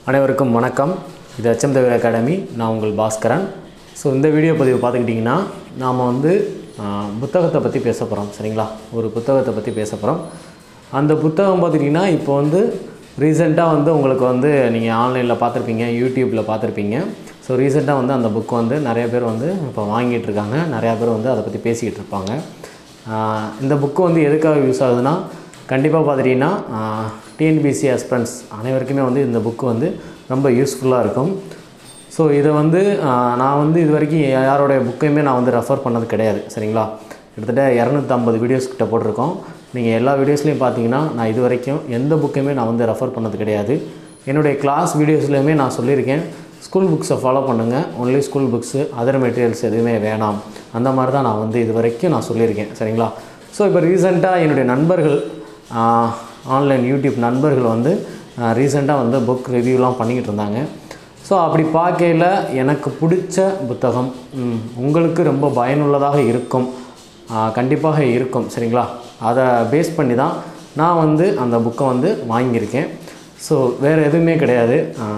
அனைவருக்கும் வணக்கம் இது அச்சம் தவிர அகாடமி நான் உங்கள் பாஸ்கரன் ஸோ இந்த வீடியோ பதிவு பார்த்துக்கிட்டிங்கன்னா நாம் வந்து ஆ, புத்தகத்தை பற்றி பேச போகிறோம் சரிங்களா ஒரு புத்தகத்தை பற்றி பேச போகிறோம் அந்த புத்தகம் பார்த்துக்கிட்டிங்கன்னா இப்போ வந்து ரீசெண்டாக வந்து உங்களுக்கு வந்து நீங்கள் ஆன்லைனில் பார்த்துருப்பீங்க யூடியூப்பில் பார்த்துருப்பீங்க ஸோ ரீசெண்டாக வந்து அந்த புக் வந்து நிறைய பேர் வந்து இப்போ வாங்கிட்டு இருக்காங்க நிறையா பேர் வந்து அதை பற்றி பேசிக்கிட்டு இருப்பாங்க ஆஹ் இந்த புக்கு வந்து எதுக்காக யூஸ் ஆகுதுன்னா கண்டிப்பாக பார்த்துட்டிங்கன்னா டிஎன்பிசி அஸ்பரன்ஸ் அனைவருக்குமே வந்து இந்த புக்கு வந்து ரொம்ப யூஸ்ஃபுல்லாக இருக்கும் ஸோ இதை வந்து ஆஹ் நான் வந்து இது வரைக்கும் யாரோடைய புக்கையுமே நான் வந்து ரெஃபர் பண்ணது கிடையாது சரிங்களா கிட்டத்தட்ட இரநூத்தம்பது வீடியோஸ் கிட்ட போட்டிருக்கோம் நீங்கள் எல்லா வீடியோஸ்லையும் பார்த்தீங்கன்னா நான் இது வரைக்கும் எந்த புக்கையுமே நான் வந்து ரெஃபர் பண்ணது கிடையாது என்னுடைய கிளாஸ் வீடியோஸ்லையுமே நான் சொல்லியிருக்கேன் ஸ்கூல் புக்ஸை ஃபாலோ பண்ணுங்கள் only school books other materials எதுவுமே வேணாம் அந்த மாதிரி தான் நான் வந்து இது வரைக்கும் நான் சொல்லியிருக்கேன் சரிங்களா ஸோ இப்போ ரீசெண்டாக என்னுடைய நண்பர்கள் ஆன்லைன் யூடியூப் நண்பர்கள் வந்து ரீசெண்டாக வந்து புக் ரிவ்யூலாம் பண்ணிக்கிட்டு இருந்தாங்க ஸோ அப்படி பார்க்கையில் எனக்கு பிடிச்ச புத்தகம் ம், உங்களுக்கு ரொம்ப பயனுள்ளதாக இருக்கும் ஆ, கண்டிப்பாக இருக்கும் சரிங்களா அதை பேஸ் பண்ணி தான் நான் வந்து அந்த புக்கை வந்து வாங்கியிருக்கேன் ஸோ வேறு எதுவுமே கிடையாது ஆ,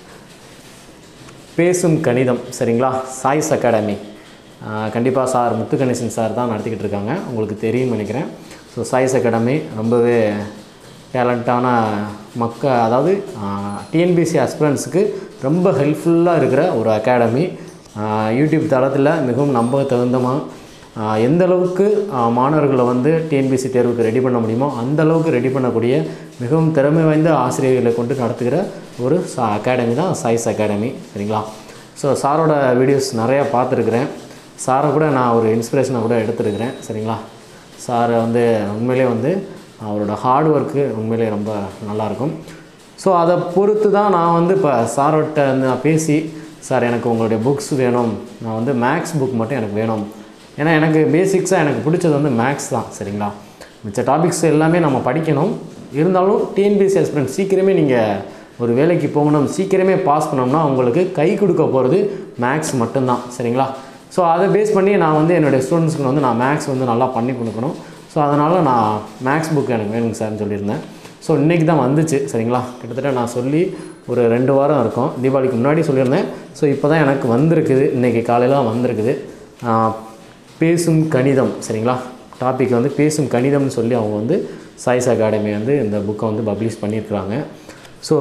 பேசும் கணிதம் சரிங்களா சாய்ஸ் அகாடமி கண்டிப்பாக சார் முத்துகணேசன் சார் தான் நடத்திக்கிட்டு இருக்காங்க உங்களுக்கு தெரியும்னு நினைக்கிறேன் ஸோ சாய்ஸ் அகாடமி ரொம்பவே டேலண்ட்டான மக்க அதாவது டிஎன்பிசி அஸ்பிரன்ஸுக்கு ரொம்ப ஹெல்ப்ஃபுல்லாக இருக்கிற ஒரு அகாடமி யூடியூப் தளத்தில் மிகவும் நம்ப தகுந்தமாக ஆஹ் எந்த அளவுக்கு ஆஹ் மாணவர்களை வந்து டிஎன்பிசி தேர்வுக்கு ரெடி பண்ண முடியுமோ அந்த அளவுக்கு ரெடி பண்ணக்கூடிய மிகவும் திறமை வாய்ந்த ஆசிரியர்களை கொண்டு நடத்துகிற ஒரு சா அகாடமி தான் சாய்ஸ் அகாடமி சரிங்களா ஸோ சாரோட வீடியோஸ் நிறையா பார்த்துருக்குறேன் சாரை கூட நான் ஒரு இன்ஸ்பிரேஷனை கூட எடுத்துருக்கிறேன் சரிங்களா சார் வந்து உண்மையிலே வந்து அவரோட ஹார்ட் ஒர்க்கு உண்மையிலே ரொம்ப நல்லாயிருக்கும் ஸோ அதை பொறுத்து தான் நான் வந்து இப்போ சார்கிட்ட நான் பேசி சார் எனக்கு உங்களுடைய புக்ஸ் வேணும் நான் வந்து மேக்ஸ் புக் மட்டும் எனக்கு வேணும் ஏன்னா எனக்கு பேசிக்ஸாக எனக்கு பிடிச்சது வந்து மேக்ஸ் தான் சரிங்களா மிச்ச டாபிக்ஸ் எல்லாமே நம்ம படிக்கணும் இருந்தாலும் டிஎன்பிஎஸ்சி அஸ்பிரண்ட் சீக்கிரமே நீங்கள் ஒரு வேலைக்கு போகணும் சீக்கிரமே பாஸ் பண்ணோம்னா உங்களுக்கு கை கொடுக்க போகிறது மேக்ஸ் மட்டும்தான் சரிங்களா ஸோ அதை பேஸ் பண்ணி நான் வந்து என்னுடைய ஸ்டூடெண்ட்ஸ்க்கு வந்து நான் மேக்ஸ் வந்து நல்லா பண்ணி கொடுக்கணும் ஸோ அதனால் நான் மேக்ஸ் புக் எனக்கு வேணுங்க சார்னு சொல்லியிருந்தேன் ஸோ இன்றைக்கி தான் வந்துச்சு சரிங்களா கிட்டத்தட்ட நான் சொல்லி ஒரு ரெண்டு வாரம் இருக்கும் தீபாவளிக்கு முன்னாடி சொல்லியிருந்தேன் ஸோ இப்போ தான் எனக்கு வந்திருக்குது இன்றைக்கி காலையில் தான் வந்திருக்குது ஆஹ், பேசும் கணிதம் சரிங்களா டாபிக் வந்து பேசும் கணிதம்னு சொல்லி அவங்க வந்து சாய்ஸ் அகாடமி வந்து இந்த புக்கை வந்து பப்ளிஷ் பண்ணியிருக்கிறாங்க ஸோ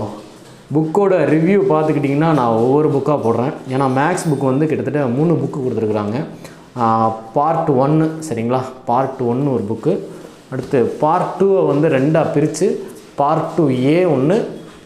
புக்கோட ரிவ்யூ பார்த்துக்கிட்டிங்கன்னா நான் ஒவ்வொரு புக்காக போடுறேன் ஏன்னா மேக்ஸ் புக் வந்து கிட்டத்தட்ட மூணு புக்கு கொடுத்துருக்குறாங்க பார்ட் ஒன்று சரிங்களா பார்ட் ஒன்று ஒரு புக்கு அடுத்து பார்ட் டூவை வந்து ரெண்டாக பிரித்து பார்ட் டூ ஏ ஒன்று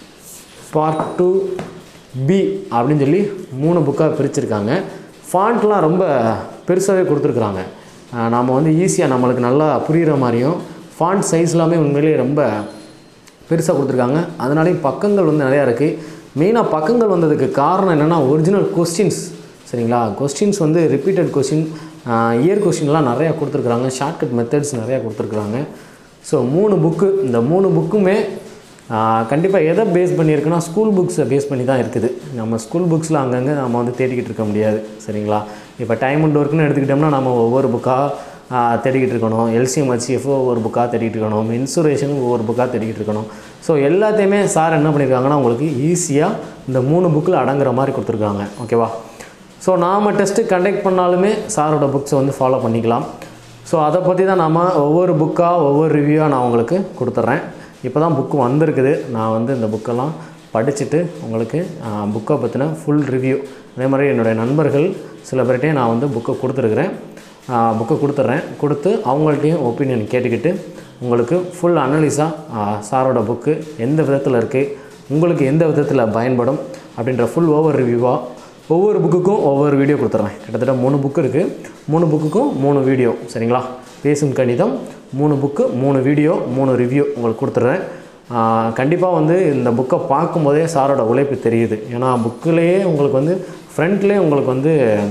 பார்ட் டூ பி அப்படின்னு சொல்லி மூணு புக்காக பிரிச்சிருக்காங்க ஃபாண்ட்லாம் ரொம்ப பெருசாகவே கொடுத்துருக்குறாங்க நாம் வந்து ஈஸியாக நம்மளுக்கு நல்லா புரிகிற மாதிரியும் ஃபாண்ட் சைஸ் எல்லாமே உண்மையிலேயே ரொம்ப பெருசாக கொடுத்துருக்காங்க அதனாலேயும் பக்கங்கள் வந்து நிறையா இருக்குது மெயினாக பக்கங்கள் வந்ததுக்கு காரணம் என்னென்னா ஒரிஜினல் கொஸ்டின்ஸ் சரிங்களா கொஸ்டின்ஸ் வந்து ரிப்பீட்டட் கொஸ்டின் இயர் கொஸ்டின்லாம் நிறையா கொடுத்துருக்குறாங்க ஷார்ட்கட் மெத்தட்ஸ் நிறையா கொடுத்துருக்குறாங்க ஸோ மூணு புக்கு இந்த மூணு புக்குமே கண்டிப்பாக எதை பேஸ் பண்ணியிருக்குன்னா ஸ்கூல் புக்ஸை பேஸ் பண்ணி தான் இருக்குது நம்ம ஸ்கூல் புக்ஸில் அங்கங்கே நம்ம வந்து தேடிக்கிட்டு இருக்க முடியாது சரிங்களா இப்போ டைம் அண்ட் ஒர்க்குன்னு எடுத்துக்கிட்டோம்னா நம்ம ஒவ்வொரு புக்காக தேடிக்கிட்டு இருக்கணும் எல்சிஎம் ஹெச்எஃப் ஒவ்வொரு புக்காக தேடிக்கிட்டு இருக்கணும் இன்சூரேஷன் ஒவ்வொரு புக்காக தேடிக்கிட்டு இருக்கணும் ஸோ எல்லாத்தையுமே சார் என்ன பண்ணியிருக்காங்கன்னா உங்களுக்கு ஈஸியாக இந்த மூணு புக்கில் அடங்குற மாதிரி கொடுத்துருக்காங்க ஓகேவா ஸோ நாம் டெஸ்ட்டு கண்டக்ட் பண்ணாலுமே சாரோட புக்ஸை வந்து ஃபாலோ பண்ணிக்கலாம் ஸோ அதை பற்றி தான் நாம் ஒவ்வொரு புக்காக ஒவ்வொரு ரிவ்யூவாக நான் உங்களுக்கு கொடுத்துட்றேன் இப்போ தான் புக்கு வந்திருக்குது நான் வந்து இந்த புக்கெல்லாம் படிச்சுட்டு உங்களுக்கு புக்கை பற்றின ஃபுல் ரிவ்யூ அதே மாதிரி என்னுடைய நண்பர்கள் சில பேர்கிட்டையும் நான் வந்து புக்கை கொடுத்துருக்குறேன் புக்கை கொடுத்துட்றேன் கொடுத்து அவங்கள்ட்டையும் ஒப்பீனியன் கேட்டுக்கிட்டு உங்களுக்கு ஃபுல் அனலிஸாக சாரோட புக்கு எந்த விதத்தில் இருக்குது உங்களுக்கு எந்த விதத்தில் பயன்படும் அப்படின்ற ஃபுல் ஓவர் ரிவ்யூவாக ஒவ்வொரு புக்குக்கும் ஒவ்வொரு வீடியோ கொடுத்துட்றேன் கிட்டத்தட்ட மூணு புக்கு இருக்குது மூணு புக்குக்கும் மூணு வீடியோ சரிங்களா பேசும் கணிதம் மூணு புக்கு மூணு வீடியோ மூணு ரிவ்யூ உங்களுக்கு கொடுத்துட்றேன் கண்டிப்பாக வந்து இந்த புக்கை பார்க்கும்போதே சாரோட உழைப்பு தெரியுது ஏன்னா புக்கிலேயே உங்களுக்கு வந்து ஃப்ரண்ட்லேயே உங்களுக்கு வந்து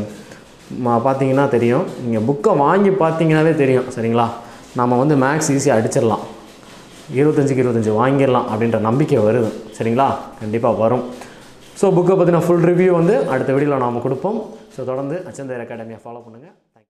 ம- பார்த்தீங்கன்னா தெரியும் நீங்கள் புக்கை வாங்கி பார்த்தீங்கன்னாவே தெரியும் சரிங்களா நம்ம வந்து மேக்ஸ் ஈஸியாக அடிச்சிடலாம் இருபத்தஞ்சுக்கு இருபத்தஞ்சி வாங்கிடலாம் அப்படின்ற நம்பிக்கை வருது சரிங்களா கண்டிப்பாக வரும் ஸோ புக்கை பற்றின ஃபுல் ரிவ்யூ வந்து அடுத்த வீடியோவில் நாம் கொடுப்போம் ஸோ தொடர்ந்து அச்சந்தர் அகாடமியை ஃபாலோ பண்ணுங்கள்